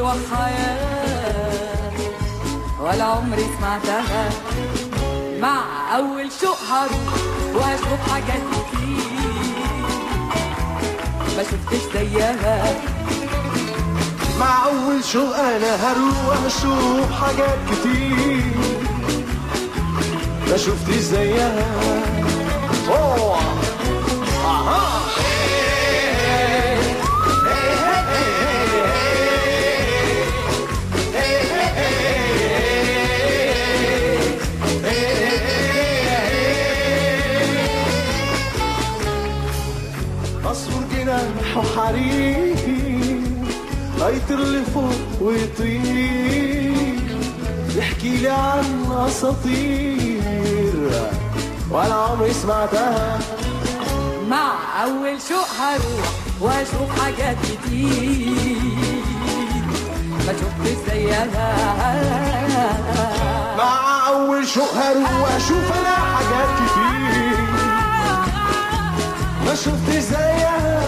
أروح حياة ولا عمري سمعتها مع أول شوق هروح وأشوف حاجات كتير ما شفتش زيها مع أول شوق أنا هروح أشوف حاجات كتير ما شفتش زيها أوه أها أصفر جناح وحرير هيطير لفوق ويطير يحكي لي عن أساطير ولا عمري سمعتها مع أول شوق هروح وأشوف حاجات كتير ما شفتش زيها مع أول شوق هروح وأشوف أنا حاجات كتير ما شفتش زيها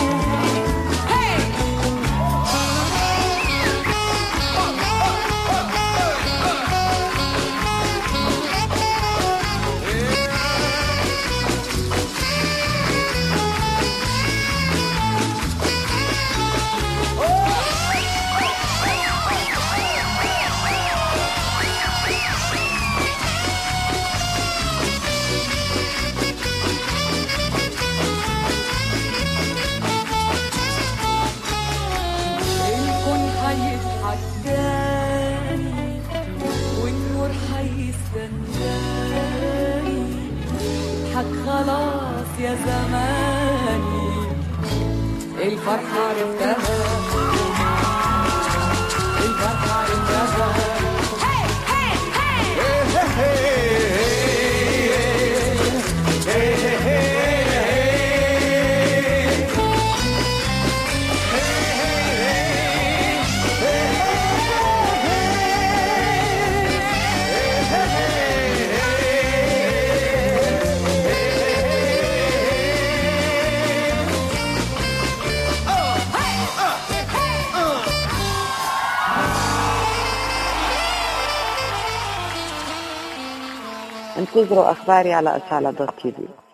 الكون هيضحك تاني والنور هيستناني اضحك خلاص يا زماني الفرحة عرفتها الفرحة عرفتها انتظروا اخباري على اسالة دوت تي في